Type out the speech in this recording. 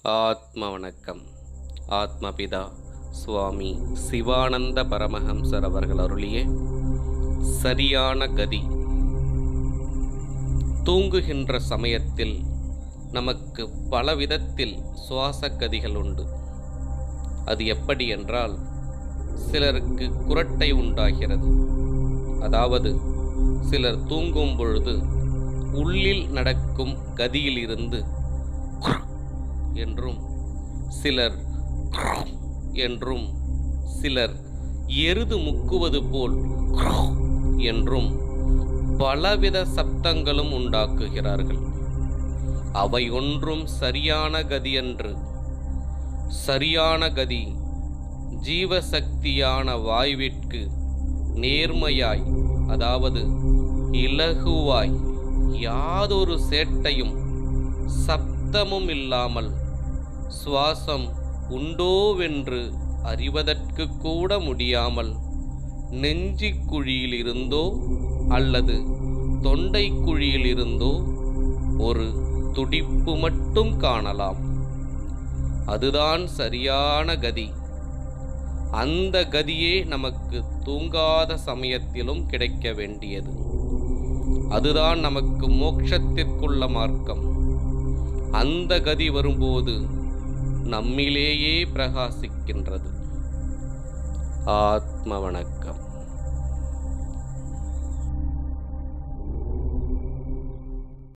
ஆத்ம வணக்கம் ஆத்மபிதா சுவாமி சிவானந்த பரமஹம்சர் அவர்கள் அருளிய சரியான கதி தூங்குகின்ற சமயத்தில் நமக்கு பலவிதத்தில் சுவாச கதிகள் உண்டு அது எப்படி என்றால் சிலருக்கு குரட்டை உண்டாகிறது அதாவது சிலர் தூங்கும் பொழுது உள்ளில் நடக்கும் கதியிலிருந்து என்றும் சிலர் என்றும் சிலர் எருது முக்குவது போல் என்றும் பலவித சப்தங்களும் உண்டாக்குகிறார்கள் அவை ஒன்றும் சரியான கதியன்று சரியான கதி ஜீவசக்தியான வாய்விற்கு நேர்மையாய் அதாவது இலகுவாய் யாதொரு சேட்டையும் சப்தமும் இல்லாமல் சுவாசம் உண்டோவென்று அறிவதற்கு கூட முடியாமல் நெஞ்சிக் குழியிலிருந்தோ அல்லது தொண்டை குழியிலிருந்தோ ஒரு துடிப்பு மட்டும் காணலாம் அதுதான் சரியான கதி அந்த கதியே நமக்கு தூங்காத சமயத்திலும் கிடைக்க வேண்டியது அதுதான் நமக்கு மோட்சத்திற்குள்ள மார்க்கம் அந்த கதி வரும்போது நம்மிலேயே பிரகாசிக்கின்றது ஆத்ம வணக்கம்